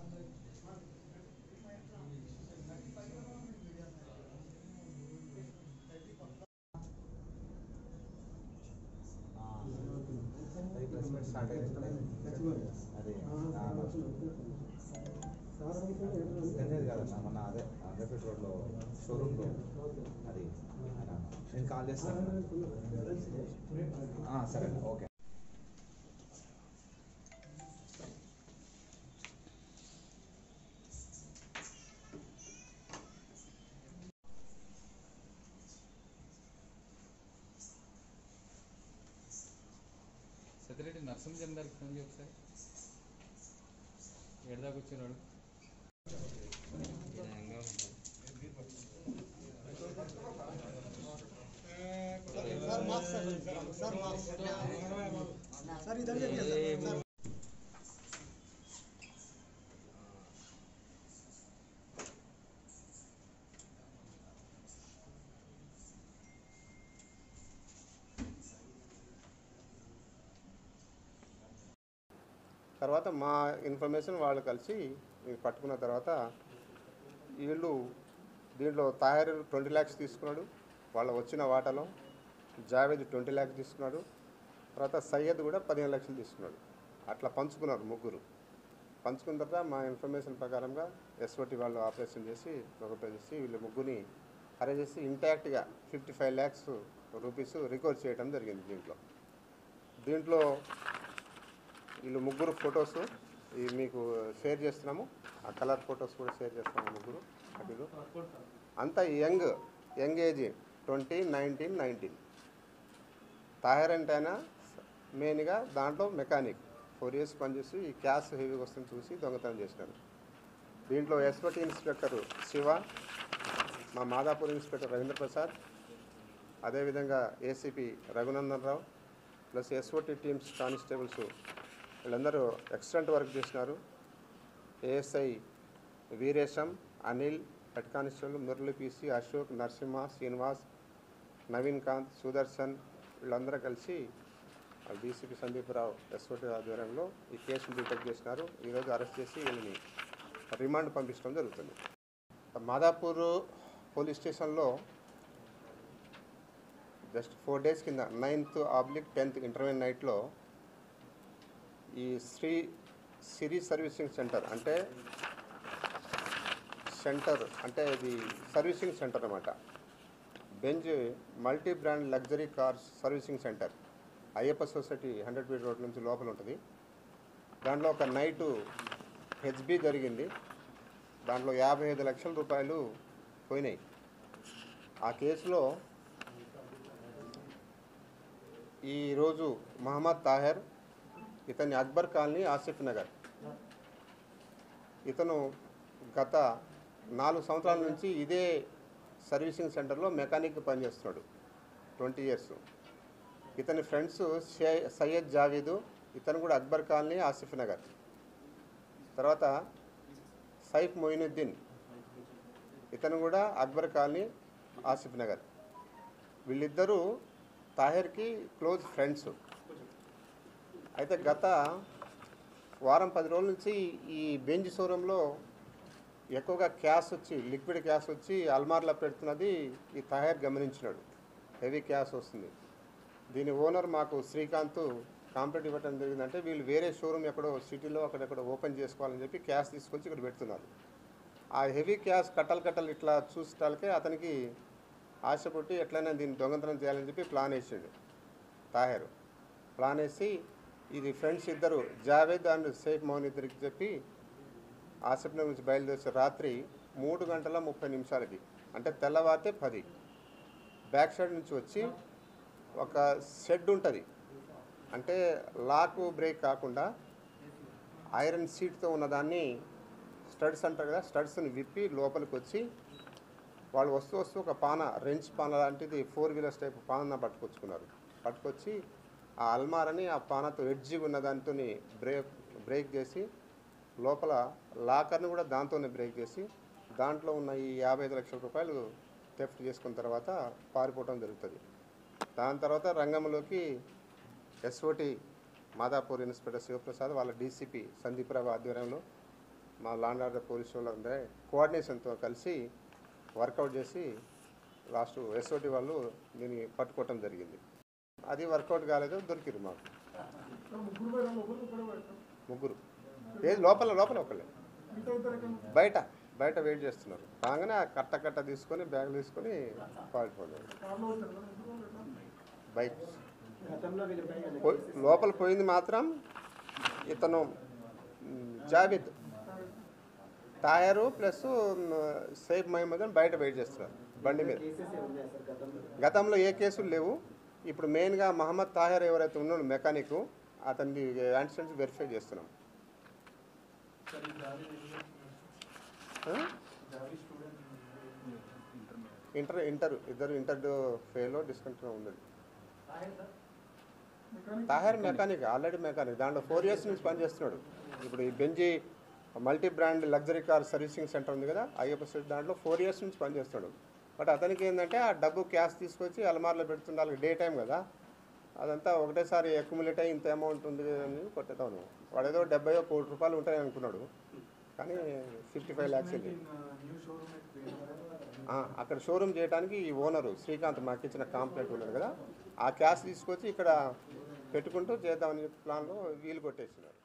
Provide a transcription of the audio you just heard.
Start అయింది అదే తెలియదు కదన్నా మన అదే ఆంధ్రపేట రోడ్లో షోరూమ్లో అది ఆయన నేను కాల్ చేస్తాను ఆ, సరే ఓకే సత్యరెడ్డి నరసింహన్ గారికి ఫోన్ చేయ ఒకసారి ఏడదాకా వచ్చినాడు తర్వాత మా ఇన్ఫర్మేషన్ వాళ్ళు కలిసి ఇది పట్టుకున్న తర్వాత వీళ్ళు దీంట్లో తాయర్ ట్వంటీ ల్యాక్స్ తీసుకున్నాడు వాళ్ళ వచ్చిన వాటాలో జావేద్ ట్వంటీ ల్యాక్స్ తీసుకున్నాడు తర్వాత సయ్యద్ కూడా పదిహేను లక్షలు తీసుకున్నాడు అట్లా పంచుకున్నారు ముగ్గురు పంచుకున్న తర్వాత మా ఇన్ఫర్మేషన్ ప్రకారంగా ఎస్ఓటి వాళ్ళు ఆపరేషన్ చేసి ఒకటి చేసి వీళ్ళు ముగ్గురిని అరేంజ్ చేసి ఇంటాక్ట్గా fifty five lakhs rupees recover చేయడం జరిగింది దీంట్లో దీంట్లో వీళ్ళు ముగ్గురు ఫొటోస్ ఇవి మీకు షేర్ చేస్తున్నాము ఆ కలర్ ఫొటోస్ కూడా షేర్ చేస్తున్నాము ముగ్గురు అటు అంతా young young age twenty nineteen nineteen Tahar అంటే ఆయన మెయిన్గా దాంట్లో మెకానిక్ ఫోర్ ఇయర్స్ పనిచేసి ఈ క్యాష్ హెవీగా వస్తుంది చూసి దొంగతనం చేసినారు దీంట్లో ఎస్పటి ఇన్స్పెక్టర్ శివ మా మాదాపూర్ ఇన్స్పెక్టర్ రవీంద్ర ప్రసాద్ అదేవిధంగా ACP Raghunandan Rao plus SOT teams constables వీళ్ళందరూ ఎక్సలెంట్ వర్క్ చేసినారు ASI Veeresham Anil head constable Murali PC Ashok Narasimha Srinivas Naveen Kanth Sudarshan వీళ్ళందరూ కలిసి డీసీపీ సందీపరావు ఎస్ఓటి ఆధ్వర్యంలో ఈ కేసును డిటెక్ట్ చేసినారు ఈరోజు అరెస్ట్ చేసి వీళ్ళని రిమాండ్ పంపించడం జరుగుతుంది మాదాపూర్ పోలీస్ స్టేషన్లో జస్ట్ ఫోర్ డేస్ కింద నైన్త్ ఆబ్లిక్ టెన్త్ ఇంటర్వ్యూ నైట్లో ఈ శ్రీ సిరీ సర్వీసింగ్ సెంటర్ అంటే సెంటర్ అంటే ఇది సర్వీసింగ్ సెంటర్ అనమాట Benz multi brand luxury cars servicing centre Ayyappa society hundred feet road నుంచి లోపల ఉంటుంది దాంట్లో ఒక నైటు హెచ్బి జరిగింది దాంట్లో యాభై ఐదు లక్షల రూపాయలు పోయినాయి ఆ కేసులో ఈరోజు మహమ్మద్ తాహెర్ ఇతని అక్బర్ కాలనీ ఆసిఫ్ నగర్ ఇతను గత నాలుగు సంవత్సరాల నుంచి ఇదే సర్వీసింగ్ సెంటర్లో మెకానిక్ పనిచేస్తున్నాడు ట్వంటీ ఇయర్స్ ఇతని ఫ్రెండ్స్ షే- సయ్యద్ జావీదు ఇతను కూడా అక్బర్ కాలనీ ఆసిఫ్ నగర్ తర్వాత సైఫ్ మొయినుద్దీన్ ఇతను కూడా అక్బర్ కాలనీ ఆసిఫ్ నగర్ వీళ్ళిద్దరూ తాహిర్కి క్లోజ్ ఫ్రెండ్స్ అయితే గత వారం పది రోజుల నుంచి ఈ బెంజ్ షోరూంలో ఎక్కువగా క్యాష్ వచ్చి లిక్విడ్ క్యాష్ వచ్చి అల్మార్లో పెడుతున్నది ఈ తయారు గమనించినాడు హెవీ క్యాష్ వస్తుంది దీని ఓనర్ మాకు శ్రీకాంత్ కాంప్లైంట్ ఇవ్వడం జరిగిందంటే వీళ్ళు వేరే షోరూమ్ ఎక్కడో సిటీలో అక్కడెక్కడ ఓపెన్ చేసుకోవాలని చెప్పి క్యాష్ తీసుకొచ్చి ఇక్కడ పెడుతున్నారు ఆ హెవీ క్యాష్ కట్టలు కట్టలు ఇట్లా చూసటాలకే అతనికి ఆశ పుట్టి ఎట్లయినా దీన్ని దొంగతనం చేయాలని చెప్పి ప్లాన్ వేసాడు తాహెర్ ప్లాన్ వేసి ఇది ఫ్రెండ్స్ ఇద్దరు జావేద్ అండ్ సేఫ్ మోహన్ ఇద్దరికి చెప్పి ఆసిఫ్ నగర్ నుంచి బయలుదేరి రాత్రి మూడు గంటల ముప్పై నిమిషాలకి అంటే తెల్లవారితే పది బ్యాక్ సైడ్ నుంచి వచ్చి ఒక షెడ్ ఉంటుంది అంటే లాక్ బ్రేక్ కాకుండా ఐరన్ సీట్తో ఉన్నదాన్ని స్టడ్స్ అంటారు కదా స్టడ్స్ని విప్పి లోపలికి వచ్చి వాళ్ళు వస్తూ వస్తూ ఒక పాన రెంచ్ పాన లాంటిది ఫోర్ వీలర్స్ టైప్ పాన పట్టుకొచ్చుకున్నారు పట్టుకొచ్చి ఆ అల్మారని ఆ పానతో ఎడ్జి ఉన్న దాంతో బ్రేక్ బ్రేక్ చేసి లోపల లాకర్ని కూడా దాంతోనే బ్రేక్ చేసి దాంట్లో ఉన్న ఈ యాభై ఐదు లక్షల రూపాయలు థెఫ్ట్ చేసుకున్న తర్వాత పారిపోవడం జరుగుతుంది దాని తర్వాత రంగంలోకి ఎస్ఓటి మాదాపూర్ ఇన్స్పెక్టర్ శివప్రసాద్ వాళ్ళ డీసీపీ సందీప్ రావు ఆధ్వర్యంలో మా లాండ్ ఆర్డర్ పోలీస్ వాళ్ళందరూ కోఆర్డినేషన్తో కలిసి వర్కౌట్ చేసి లాస్ట్ ఎస్ఓటి వాళ్ళు దీన్ని పట్టుకోవటం జరిగింది అది వర్కౌట్ కాలేదు దొరికిరు మాకు ముగ్గురు ఏది లోపల లోపల ఒకళ్ళే బయట బయట వెయిట్ చేస్తున్నారు రాగానే ఆ కట్ట కట్ట తీసుకొని బ్యాగ్ తీసుకొని పారిపోయారు బైక్ పోయి- లోపల పోయింది మాత్రం ఇతను మ్, Javed tyre plus safe Mohammed అని బయట వెయిట్ చేస్తున్నారు బండి మీద గతంలో ఏ కేసులు లేవు ఇప్పుడు మెయిన్గా మహమ్మద్ తాహర్ ఎవరైతే ఉన్నాడో మెకానిక్ అతన్ని యాక్సిడెంట్స్ వెరిఫై చేస్తున్నాం ఆ? ఇంటర్ ఇంటర్ ఇద్దరు ఇంటర్ ఫెయిల్ డిస్కంటిన్యూ ఉన్నది తాహర్ మెకానిక్ ఆల్రెడీ మెకానిక్ దాంట్లో ఫోర్ ఇయర్స్ నుంచి పనిచేస్తున్నాడు ఇప్పుడు ఈ Benz multi brand luxury car servicing centre ఉంది కదా అయ్యప్ప స్ట్రీట్ దాంట్లో ఫోర్ ఇయర్స్ నుంచి పనిచేస్తున్నాడు బట్ అతనికి ఏంటంటే ఆ డబ్బు క్యాష్ తీసుకొచ్చి అలమార్లో పెడుతుండాలి డే టైం కదా అదంతా ఒకటేసారి అక్యుములేట్ అయ్యి ఇంత అమౌంట్ ఉంది అని కొట్టేతాను వాడు ఏదో డెబ్బై కోటి రూపాయలు ఉంటాయని అనుకున్నాడు కానీ ఫిఫ్టీ ఫైవ్ ల్యాక్స్ వెళ్ళి ఆ, అక్కడ షోరూమ్ చేయడానికి ఈ ఓనరు శ్రీకాంత్ మాకు ఇచ్చిన కాంప్లైంట్ ఉన్నాడు కదా ఆ క్యాష్ తీసుకొచ్చి ఇక్కడ పెట్టుకుంటూ చేద్దామని ప్లాన్లో వీలు కొట్టేస్తున్నారు